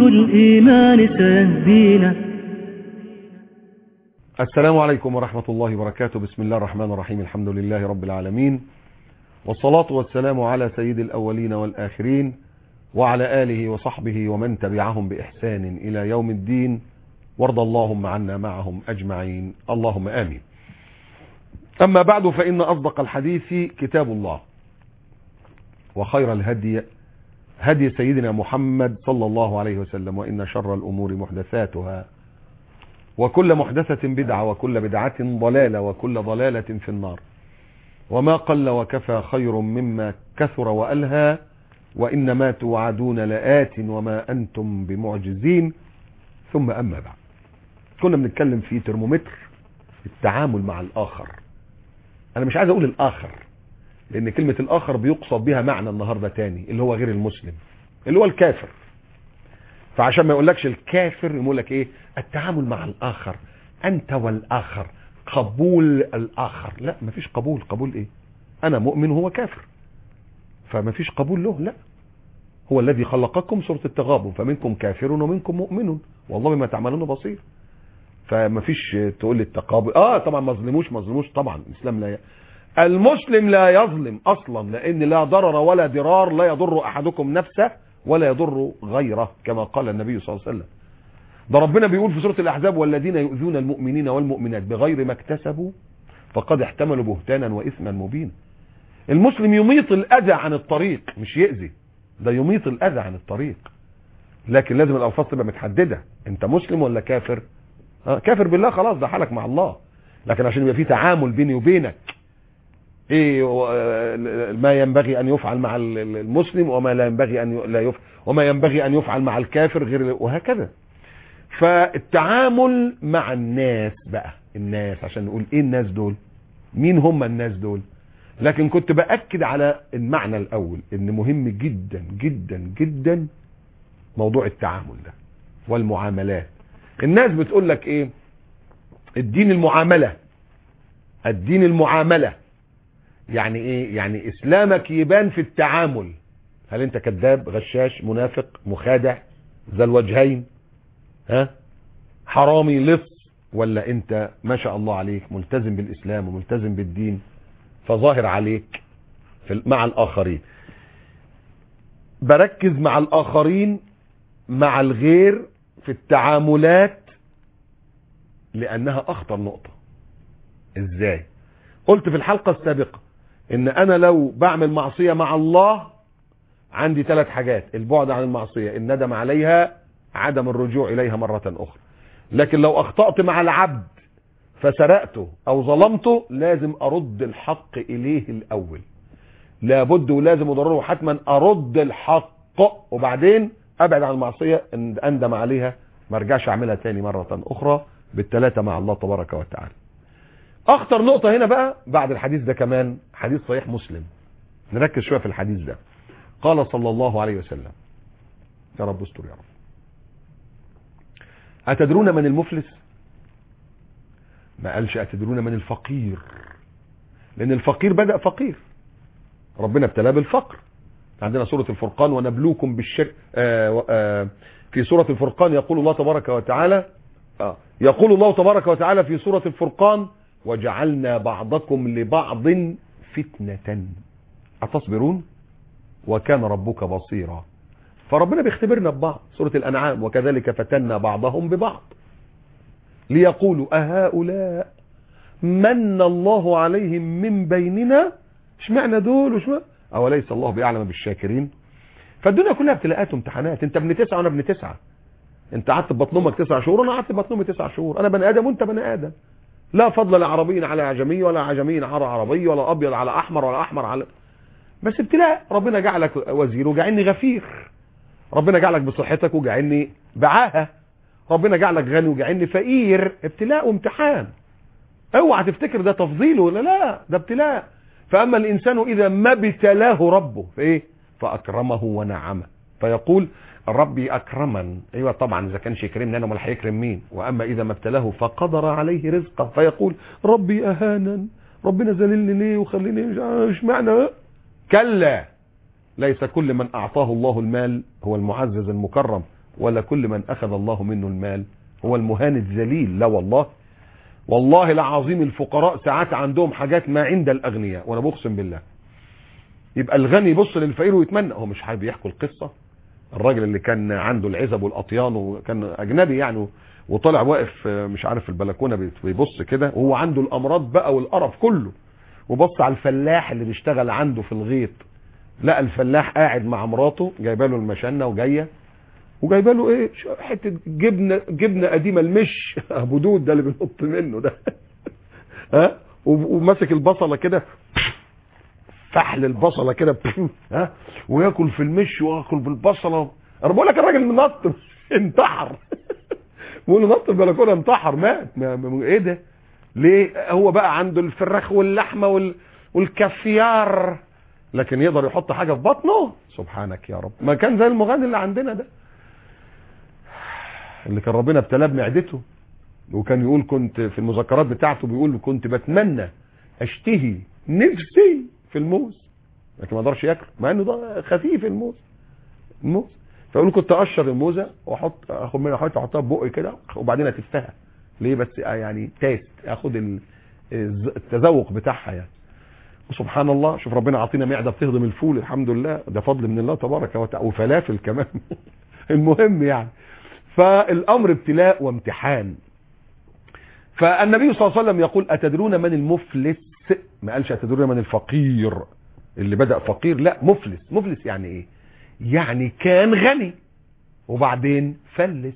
الإيمان سيهدينا السلام عليكم ورحمة الله وبركاته بسم الله الرحمن الرحيم الحمد لله رب العالمين والصلاة والسلام على سيد الأولين والآخرين وعلى آله وصحبه ومن تبعهم بإحسان إلى يوم الدين وارض اللهم عنا معهم أجمعين اللهم آمين أما بعد فإن أصدق الحديث كتاب الله وخير الهدي هدي سيدنا محمد صلى الله عليه وسلم وإن شر الأمور محدثاتها وكل محدثة بدعة وكل بدعة ضلالة وكل ضلالة في النار وما قل وكفى خير مما كثر وألهى وإنما توعدون لآت وما أنتم بمعجزين ثم أما بعد كنا بنتكلم في ترمومتر التعامل مع الآخر أنا مش عايز أقول الآخر لأن كلمة الآخر بيقصد بها معنى النهاردة تاني اللي هو غير المسلم اللي هو الكافر فعشان ما يقولكش الكافر يقول لك ايه التعامل مع الاخر انت والاخر قبول الاخر لا مفيش قبول قبول ايه انا مؤمن هو كافر فمفيش قبول له لا هو الذي خلقكم سورة التغابن فمنكم كافر ومنكم مؤمن والله بما تعملون بصير فمفيش تقول لي التقابل اه طبعا ما ظلموش ما ظلموش طبعا الاسلام لا ي... المسلم لا يظلم اصلا لان لا ضرر ولا ضرار لا يضر احدكم نفسه ولا يضر غيره كما قال النبي صلى الله عليه وسلم ده ربنا بيقول في سورة الأحزاب والذين يؤذون المؤمنين والمؤمنات بغير ما اكتسبوا فقد احتملوا بهتانا وإثما مبينا المسلم يميط الأذى عن الطريق مش يأذي ده يميط الأذى عن الطريق لكن لازم الألفاظ تبقى متحددة انت مسلم ولا كافر آه كافر بالله خلاص ده حالك مع الله لكن عشان يبقى في تعامل بيني وبينك ايه ما ينبغي ان يفعل مع المسلم وما لا ينبغي ان لا يفعل وما ينبغي ان يفعل مع الكافر غير وهكذا فالتعامل مع الناس بقى الناس عشان نقول ايه الناس دول مين هم الناس دول لكن كنت باكد على المعنى الاول ان مهم جدا جدا جدا موضوع التعامل ده والمعاملات الناس بتقول لك ايه الدين المعامله الدين المعامله يعني ايه يعني اسلامك يبان في التعامل هل انت كذاب غشاش منافق مخادع ذا الوجهين ها حرامي لص ولا انت ما شاء الله عليك ملتزم بالاسلام وملتزم بالدين فظاهر عليك في مع الاخرين بركز مع الاخرين مع الغير في التعاملات لانها اخطر نقطة ازاي قلت في الحلقة السابقة ان انا لو بعمل معصية مع الله عندي ثلاث حاجات البعد عن المعصية الندم عليها عدم الرجوع اليها مرة اخرى لكن لو اخطأت مع العبد فسرقته او ظلمته لازم ارد الحق اليه الاول لابد ولازم اضرره حتما ارد الحق وبعدين ابعد عن المعصية اندم عليها ما ارجعش اعملها تاني مرة اخرى بالثلاثة مع الله تبارك وتعالى اخطر نقطة هنا بقى بعد الحديث ده كمان حديث صحيح مسلم نركز شوية في الحديث ده قال صلى الله عليه وسلم يا رب استر يا رب أتدرون من المفلس ما قالش أتدرون من الفقير لأن الفقير بدأ فقير ربنا ابتلاه بالفقر عندنا سورة الفرقان ونبلوكم بالشرك آآ آآ في سورة الفرقان يقول الله تبارك وتعالى آه يقول الله تبارك وتعالى في سورة الفرقان وجعلنا بعضكم لبعض فتنة أتصبرون وكان ربك بصيرا فربنا بيختبرنا ببعض سورة الأنعام وكذلك فتنا بعضهم ببعض ليقولوا أهؤلاء من الله عليهم من بيننا اشمعنى دول وشمعنى أوليس الله بيعلم بالشاكرين فالدنيا كلها ابتلاءات وامتحانات انت ابن تسعة وانا ابن تسعة انت قعدت ببطن امك تسع شهور وانا قعدت ببطن امي تسع شهور انا بني ادم وانت بني ادم لا فضل لعربي على عجمي ولا عجمي على عربي ولا ابيض على احمر ولا احمر على بس ابتلاء ربنا جعلك وزير وجعلني غفير ربنا جعلك بصحتك وجعلني بعاهة ربنا جعلك غني وجعلني فقير ابتلاء وامتحان اوعى تفتكر ده تفضيل ولا لا ده ابتلاء فاما الانسان اذا ما ابتلاه ربه فايه فاكرمه ونعمه فيقول ربي اكرمن ايوه طبعا اذا كانش يكرمني انا امال هيكرم مين واما اذا ما ابتلاه فقدر عليه رزقه فيقول ربي اهانن ربنا ذللني ليه وخليني مش معنى كلا ليس كل من اعطاه الله المال هو المعزز المكرم ولا كل من اخذ الله منه المال هو المهان الذليل لا والله والله العظيم الفقراء ساعات عندهم حاجات ما عند الاغنياء وانا بقسم بالله يبقى الغني يبص للفقير ويتمنى هو مش حابب يحكوا القصه الراجل اللي كان عنده العزب والاطيان وكان اجنبي يعني وطلع واقف مش عارف في البلكونه بيبص كده وهو عنده الامراض بقى والقرف كله وبص على الفلاح اللي بيشتغل عنده في الغيط لقى الفلاح قاعد مع مراته جايبه له المشنه وجايه وجايبه له ايه حته جبنه جبنه قديمه المش ابو دود ده اللي بنحط منه ده ها وماسك البصله كده فحل البصله كده ها وياكل في المش وياكل في البصله انا بقول لك الراجل نط انتحر بقول له نط البلكونه انتحر مات ما ما ايه ده ليه هو بقى عنده الفراخ واللحمه وال والكافيار لكن يقدر يحط حاجه في بطنه سبحانك يا رب ما كان زي المغني اللي عندنا ده اللي كان ربنا ابتلاه بمعدته وكان يقول كنت في المذكرات بتاعته بيقول كنت بتمنى اشتهي نفسي في الموز لكن ما اقدرش ياكل مع انه ده خفيف الموز الموز فيقول كنت اقشر الموزه واحط اخد منها حته احطها في بقي كده وبعدين اتفها ليه بس يعني تيست اخد التذوق بتاعها يعني وسبحان الله شوف ربنا عطينا معده بتهضم الفول الحمد لله ده فضل من الله تبارك وتعالى وفلافل كمان المهم يعني فالامر ابتلاء وامتحان فالنبي صلى الله عليه وسلم يقول اتدرون من المفلس ما قالش اتدرون من الفقير اللي بدأ فقير لا مفلس مفلس يعني ايه يعني كان غني وبعدين فلس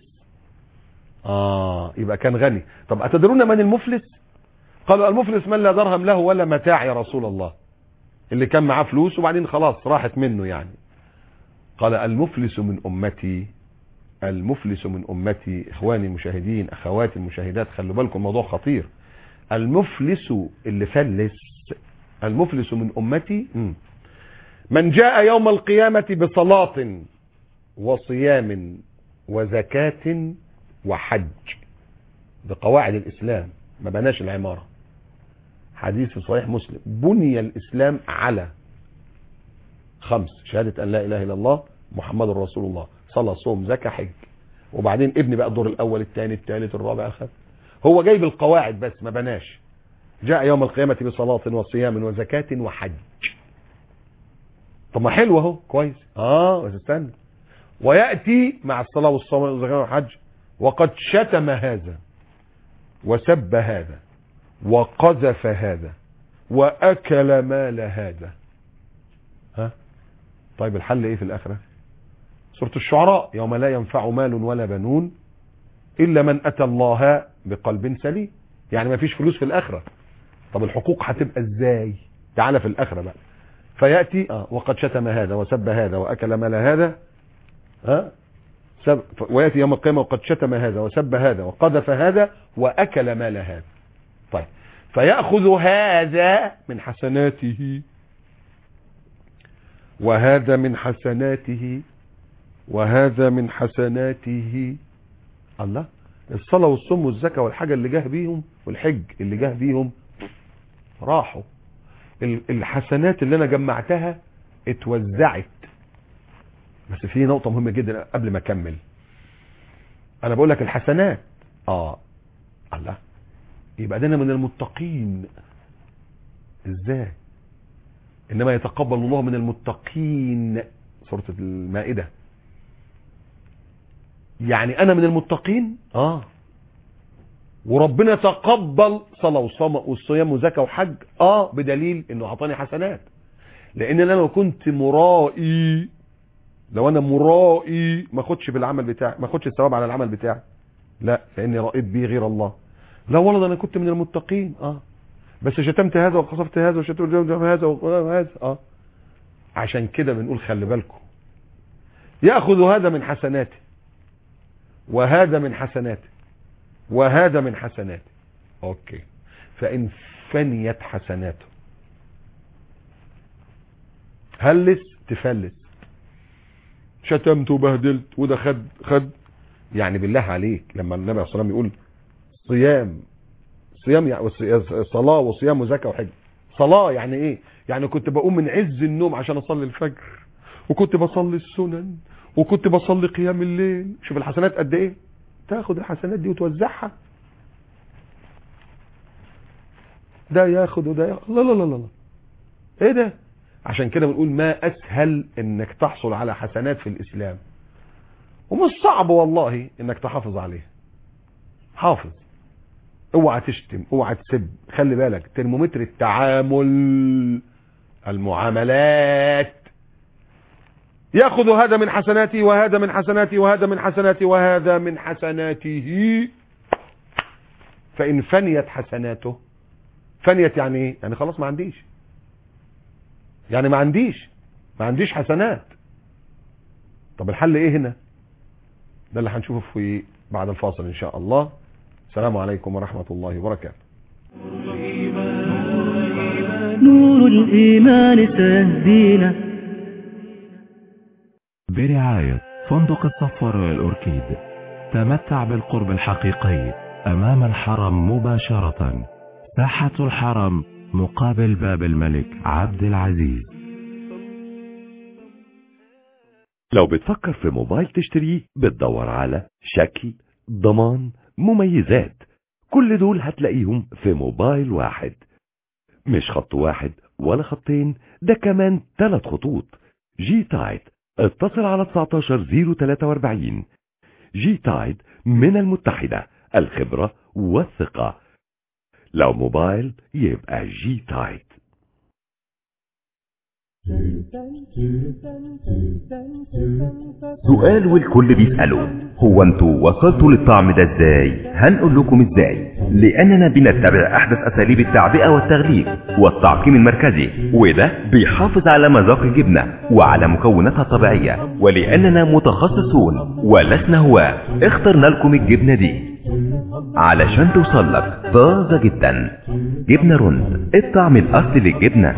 اه يبقى كان غني طب اتدرون من المفلس قالوا المفلس من لا درهم له ولا متاع يا رسول الله اللي كان معاه فلوس وبعدين خلاص راحت منه يعني قال المفلس من امتي المفلس من امتي اخواني المشاهدين اخواتي المشاهدات خلوا بالكم الموضوع خطير المفلس اللي فلس المفلس من امتي من جاء يوم القيامة بصلاة وصيام وزكاة وحج بقواعد الاسلام ما بناش العمارة حديث في صحيح مسلم بني الاسلام على خمس شهادة ان لا اله الا الله محمد رسول الله صلاة صوم زكاة حج وبعدين ابني بقى الدور الاول الثاني الثالث الرابع الخامس هو جايب القواعد بس ما بناش جاء يوم القيامة بصلاة وصيام وزكاة وحج طب ما حلو اهو كويس اه بس استنى ويأتي مع الصلاة والصوم والزكاة والحج وقد شتم هذا وسب هذا وقذف هذا وأكل مال هذا ها طيب الحل ايه في الآخرة سورة الشعراء يوم لا ينفع مال ولا بنون إلا من أتى الله بقلب سليم يعني ما فيش فلوس في الآخرة طب الحقوق هتبقى ازاي تعالى في الآخرة بقى فيأتي آه وقد شتم هذا وسب هذا وأكل مال هذا ها سب ويأتي يوم القيامة وقد شتم هذا وسب هذا وقذف هذا وأكل مال هذا طيب فيأخذ هذا من حسناته وهذا من حسناته وهذا من حسناته الله الصلاة والصوم والزكاة والحاجة اللي جاه بيهم والحج اللي جاه بيهم راحوا الحسنات اللي انا جمعتها اتوزعت بس في نقطة مهمة جدا قبل ما اكمل انا بقول لك الحسنات اه الله يبقى ده انا من المتقين ازاي انما يتقبل الله من المتقين سورة المائدة يعني انا من المتقين اه وربنا يتقبل صلاة وصوم والصيام وزكاة وحج اه بدليل انه اعطاني حسنات لان انا لو كنت مرائي لو انا مرائي ما اخدش بالعمل بتاعي ما اخدش الثواب على العمل بتاعي لا لاني رأيت به غير الله لا والله انا كنت من المتقين اه بس شتمت هذا وقصفت هذا وشتمت هذا وهذا اه عشان كده بنقول خلي بالكم ياخذ هذا من حسناته وهذا من حسناته وهذا من حسناته اوكي فان فنيت حسناته هلس تفلس شتمت وبهدلت وده خد خد يعني بالله عليك لما النبي عليه الصلاه والسلام يقول صيام صيام يعني صلاه وصيام وزكاه وحج صلاه يعني ايه يعني كنت بقوم من عز النوم عشان اصلي الفجر وكنت بصلي السنن وكنت بصلي قيام الليل شوف الحسنات قد ايه تاخد الحسنات دي وتوزعها ده ياخد وده ياخد لا لا لا لا ايه ده عشان كده بنقول ما اسهل انك تحصل على حسنات في الاسلام ومش صعب والله انك تحافظ عليها حافظ اوعى تشتم اوعى تسب خلي بالك ترمومتر التعامل المعاملات ياخذ هذا من حسناتي وهذا من حسناتي وهذا من حسناتي وهذا من حسناته فان فنيت حسناته فنيت يعني ايه يعني خلاص ما عنديش يعني ما عنديش ما عنديش حسنات طب الحل ايه هنا ده اللي هنشوفه في بعد الفاصل ان شاء الله السلام عليكم ورحمة الله وبركاته نور الإيمان سيهدينا برعاية فندق الصفور والأوركيد تمتع بالقرب الحقيقي أمام الحرم مباشرة ساحة الحرم مقابل باب الملك عبد العزيز لو بتفكر في موبايل تشتريه بتدور على شكل ضمان مميزات كل دول هتلاقيهم في موبايل واحد مش خط واحد ولا خطين ده كمان ثلاث خطوط جي تايد اتصل على 19043 جي تايد من المتحدة الخبرة والثقة لو موبايل يبقى جي تايد سؤال والكل بيسأله هو انتوا وصلتوا للطعم ده ازاي هنقول لكم ازاي لاننا بنتبع احدث اساليب التعبئة والتغليف والتعقيم المركزي وده بيحافظ على مذاق الجبنة وعلى مكوناتها الطبيعية ولاننا متخصصون ولسنا هواة اخترنا لكم الجبنة دي علشان توصل لك طازة جدا جبنة رند الطعم الاصلي للجبنة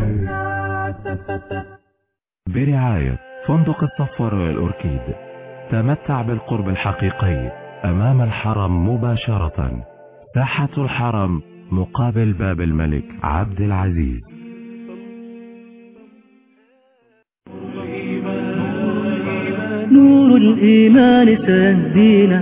برعاية فندق الصفور والأوركيد تمتع بالقرب الحقيقي أمام الحرم مباشرة ساحة الحرم مقابل باب الملك عبد العزيز نور الإيمان سيهدينا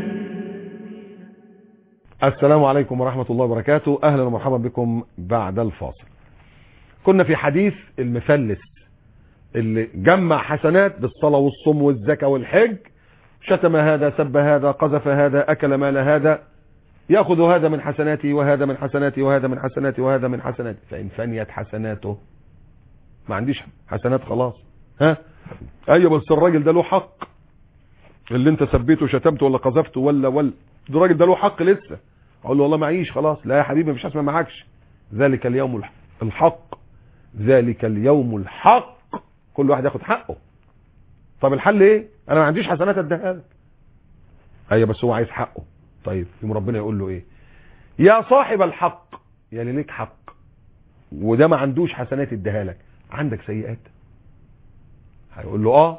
السلام عليكم ورحمة الله وبركاته أهلا ومرحبا بكم بعد الفاصل كنا في حديث المفلس اللي جمع حسنات بالصلاة والصوم والزكاة والحج شتم هذا سب هذا قذف هذا أكل مال هذا يأخذ هذا من حسناتي وهذا من حسناتي وهذا من حسناتي وهذا من حسناتي فإن فنيت حسناته ما عنديش حسنات خلاص ها ايوه بس الراجل ده له حق اللي انت سبيته وشتمته ولا قذفته ولا ولا ده الراجل ده له حق لسه اقول له والله معيش خلاص لا يا حبيبي مفيش اسمها معكش ذلك اليوم الح- الحق ذلك اليوم الحق كل واحد ياخد حقه طب الحل ايه انا ما عنديش حسنات اديها لك ايوه بس هو عايز حقه طيب يوم ربنا يقول له ايه يا صاحب الحق يا اللي ليك حق وده ما عندوش حسنات اديها لك عندك سيئات هيقول له اه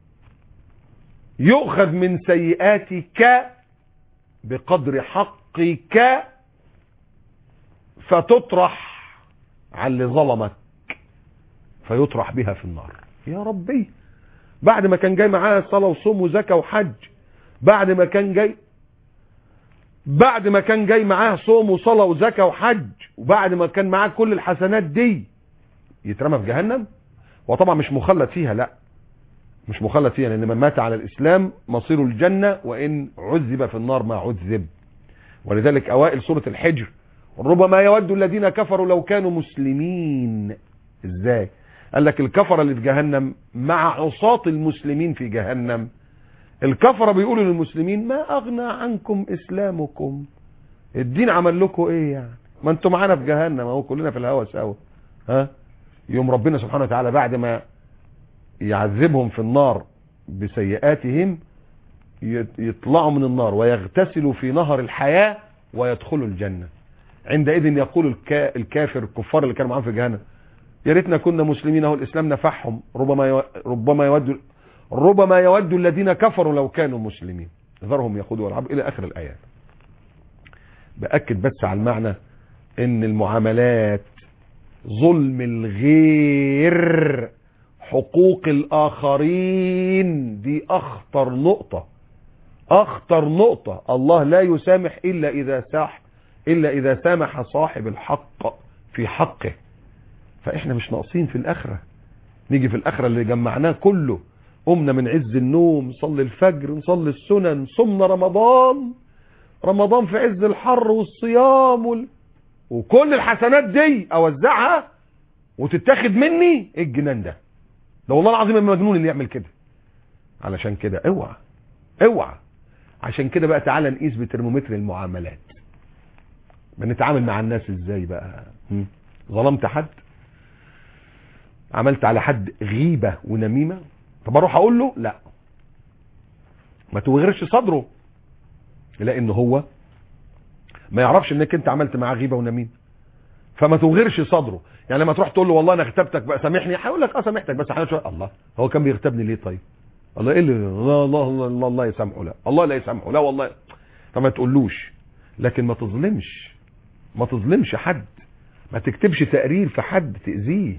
يؤخذ من سيئاتك بقدر حقك فتطرح على اللي ظلمك فيطرح بها في النار يا ربي بعد ما كان جاي معاه صلاة وصوم وزكاة وحج بعد ما كان جاي بعد ما كان جاي معاه صوم وصلاة وزكاة وحج وبعد ما كان معاه كل الحسنات دي يترمى في جهنم وطبعا مش مخلد فيها لا مش مخلد فيها لان من مات على الاسلام مصيره الجنة وان عذب في النار ما عذب ولذلك اوائل سورة الحجر ربما يود الذين كفروا لو كانوا مسلمين ازاي قال لك الكفرة اللي في جهنم مع عصاة المسلمين في جهنم الكفرة بيقولوا للمسلمين ما اغنى عنكم اسلامكم الدين عمل لكم ايه يعني ما انتم معانا في جهنم اهو كلنا في الهوا سوا ها يوم ربنا سبحانه وتعالى بعد ما يعذبهم في النار بسيئاتهم يت- يطلعوا من النار ويغتسلوا في نهر الحياة ويدخلوا الجنة عندئذ يقول الكا الكافر الكفار اللي كانوا معاهم في جهنم يا ريتنا كنا مسلمين اهو الاسلام نفعهم ربما يو... ربما يود ربما يود الذين كفروا لو كانوا مسلمين ذرهم يخوضوا ويلعبوا الى اخر الايات باكد بس على المعنى ان المعاملات ظلم الغير حقوق الآخرين دي أخطر نقطة أخطر نقطة الله لا يسامح إلا إذا ساح إلا إذا سامح صاحب الحق في حقه فإحنا مش ناقصين في الآخرة نيجي في الآخرة اللي جمعناه كله قمنا من عز النوم نصلي الفجر نصلي السنن صمنا رمضان رمضان في عز الحر والصيام وال... وكل الحسنات دي اوزعها وتتاخد مني ايه الجنان ده ده والله العظيم المجنون اللي يعمل كده علشان كده اوعى اوعى عشان كده بقى تعالى نقيس بترمومتر المعاملات بنتعامل مع الناس ازاي بقى هم؟ ظلمت حد عملت على حد غيبة ونميمة طب اروح اقول له لا ما توغرش صدره لان هو ما يعرفش انك انت عملت معاه غيبه ونميمه فما توغرش صدره يعني لما تروح تقول له والله انا اغتبتك بقى سامحني هيقول لك اه سامحتك بس حاجه شويه الله هو كان بيغتبني ليه طيب الله ايه اللي الله الله الله, الله, الله يسامحه لا الله لا يسامحه لا والله فما تقولوش لكن ما تظلمش ما تظلمش حد ما تكتبش تقرير في حد تاذيه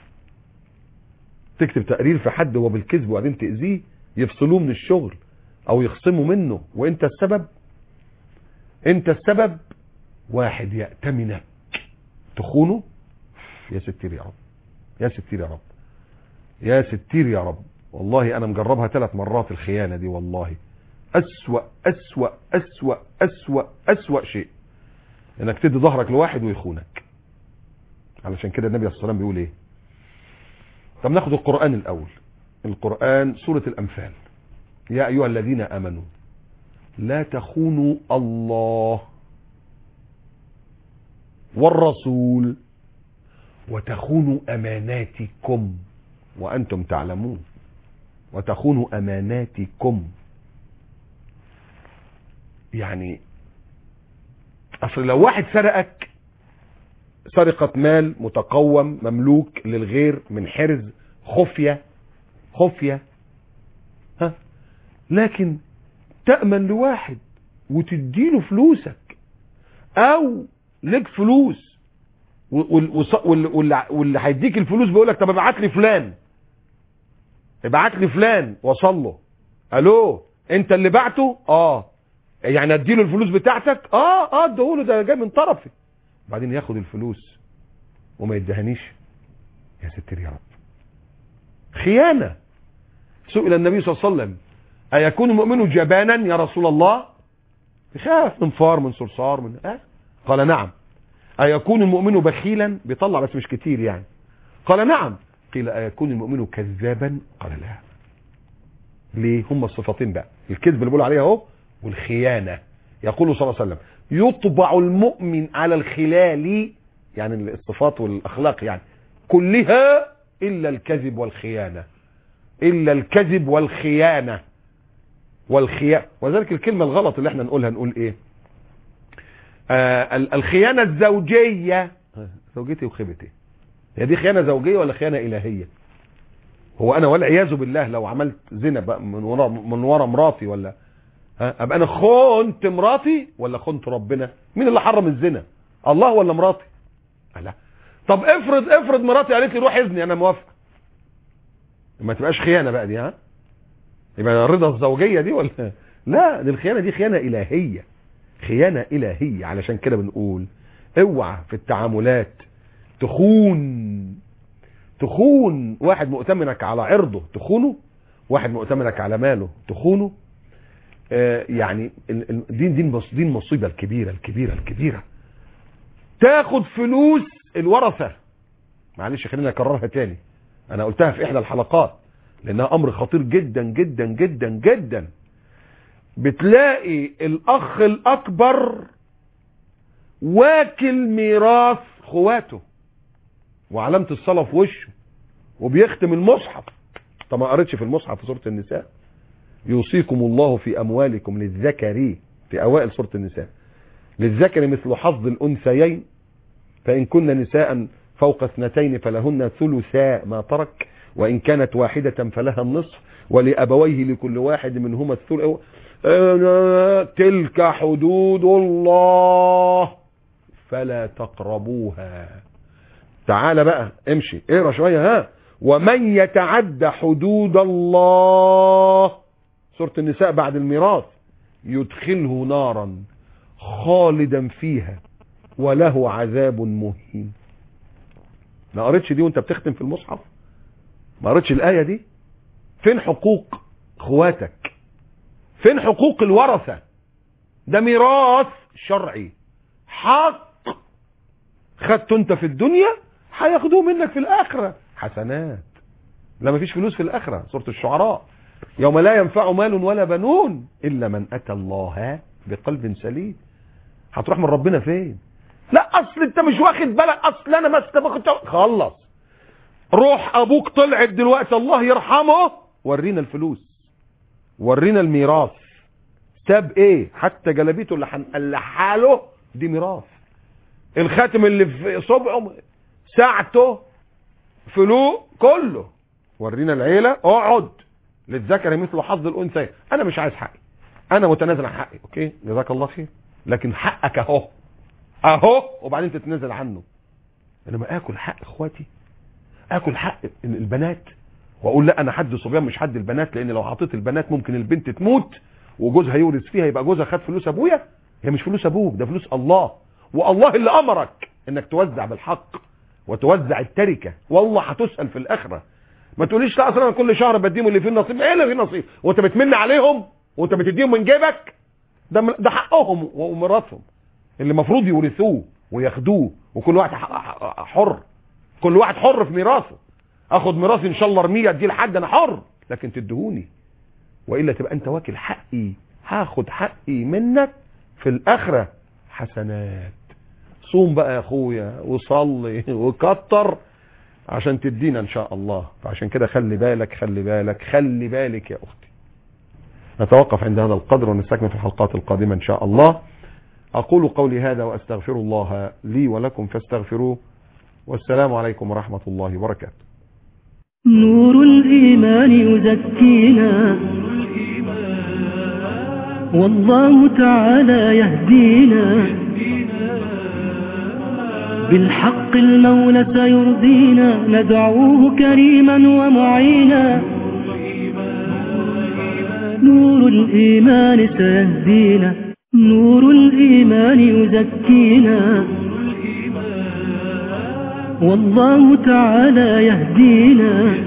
تكتب تقرير في حد هو بالكذب وبعدين تاذيه يفصلوه من الشغل او يخصموا منه وانت السبب انت السبب واحد يأتمنك تخونه يا ستير يا رب يا ستير يا رب يا ستير يا رب والله انا مجربها ثلاث مرات الخيانة دي والله اسوأ اسوأ اسوأ اسوأ اسوأ شيء انك تدي ظهرك لواحد ويخونك علشان كده النبي صلى الله عليه وسلم بيقول ايه طب ناخد القرآن الاول القرآن سورة الانفال يا ايها الذين امنوا لا تخونوا الله والرسول وتخونوا اماناتكم وانتم تعلمون وتخونوا اماناتكم يعني اصل لو واحد سرقك سرقة مال متقوم مملوك للغير من حرز خفية خفية ها لكن تأمن لواحد وتديله فلوسك او لك فلوس واللي هيديك الفلوس بيقول لك طب ابعت لي فلان ابعت لي فلان وصل له الو انت اللي بعته اه يعني اديله الفلوس بتاعتك اه اه اديهوله ده جاي من طرفي بعدين ياخد الفلوس وما يدهنيش يا ستر يا رب خيانة سئل النبي صلى الله عليه وسلم أيكون المؤمن جبانا يا رسول الله يخاف من فار من صرصار من آه؟ قال نعم أيكون المؤمن بخيلا بيطلع بس مش كتير يعني قال نعم قيل أيكون المؤمن كذابا قال لا ليه هم الصفتين بقى الكذب اللي بيقول عليها اهو والخيانة يقول صلى الله عليه وسلم يطبع المؤمن على الخلال يعني الصفات والأخلاق يعني كلها إلا الكذب والخيانة إلا الكذب والخيانة والخيانة وذلك الكلمة الغلط اللي احنا نقولها نقول ايه آه الخيانة الزوجية زوجتي وخيبتي هي دي خيانة زوجية ولا خيانة إلهية هو أنا والعياذ بالله لو عملت زنا بقى من ورا من ورا مراتي ولا ها ابقى انا خنت مراتي ولا خنت ربنا مين اللي حرم الزنا الله ولا مراتي لا طب افرض افرض مراتي قالت لي روح اذني انا موافق ما تبقاش خيانه بقى دي ها يبقى الرضا الزوجيه دي ولا لا دي الخيانه دي خيانه الهيه خيانه الهيه علشان كده بنقول اوعى في التعاملات تخون تخون واحد مؤتمنك على عرضه تخونه واحد مؤتمنك على ماله تخونه آه يعني دي دي دي المصيبه الكبيره الكبيره الكبيره تاخد فلوس الورثه معلش خليني اكررها تاني انا قلتها في احدى الحلقات لانها امر خطير جدا جدا جدا جدا بتلاقي الاخ الاكبر واكل ميراث خواته وعلامه الصلاه في وشه وبيختم المصحف طب ما قريتش في المصحف في سوره النساء يوصيكم الله في اموالكم للذكر في اوائل سوره النساء للذكر مثل حظ الانثيين فان كن نساء فوق اثنتين فلهن ثلثا ما ترك وان كانت واحده فلها النصف ولابويه لكل واحد منهما الثلث تلك حدود الله فلا تقربوها تعال بقى امشي اقرا شويه ها ومن يتعد حدود الله سورة النساء بعد الميراث يدخله نارا خالدا فيها وله عذاب مهين ما قريتش دي وانت بتختم في المصحف ما قريتش الآية دي فين حقوق اخواتك فين حقوق الورثة ده ميراث شرعي حق خدته انت في الدنيا هياخدوه منك في الاخرة حسنات لا مفيش فلوس في الاخرة سورة الشعراء يوم لا ينفع مال ولا بنون الا من اتى الله بقلب سليم هتروح من ربنا فين لا اصل انت مش واخد بالك اصل انا ما كنت خلص روح ابوك طلعت دلوقتي الله يرحمه ورينا الفلوس ورينا الميراث ساب ايه حتى جلابيته اللي هنقلعها له دي ميراث الخاتم اللي في صبعه ساعته فلوه كله ورينا العيله اقعد للذكر مثل حظ الانثى انا مش عايز حقي انا متنازل عن حقي اوكي جزاك الله خير لكن حقك اهو اهو وبعدين تتنازل عنه انما اكل حق اخواتي اكل حق البنات واقول لا انا حد صبيان مش حد البنات لان لو حطيت البنات ممكن البنت تموت وجوزها يورث فيها يبقى جوزها خد فلوس ابويا هي مش فلوس ابوك ده فلوس الله والله اللي امرك انك توزع بالحق وتوزع التركه والله هتسال في الاخره ما تقوليش لا اصل انا كل شهر بديهم اللي فيه النصيب ايه اللي فيه نصيب وانت بتمن عليهم وانت بتديهم من جيبك ده ده حقهم وميراثهم اللي المفروض يورثوه وياخدوه وكل واحد حر كل واحد حر في ميراثه اخد ميراثي ان شاء الله ارميه اديه لحد انا حر لكن تدهوني والا تبقى انت واكل حقي هاخد حقي منك في الاخره حسنات صوم بقى يا اخويا وصلي وكتر عشان تدينا ان شاء الله فعشان كده خلي بالك خلي بالك خلي بالك يا اختي نتوقف عند هذا القدر ونستكمل في الحلقات القادمة ان شاء الله اقول قولي هذا واستغفر الله لي ولكم فاستغفروه والسلام عليكم ورحمة الله وبركاته نور الإيمان يزكينا والله تعالى يهدينا بالحق المولى سيرضينا ندعوه كريما ومعينا نور الإيمان سيهدينا نور الإيمان يزكينا والله تعالى يهدينا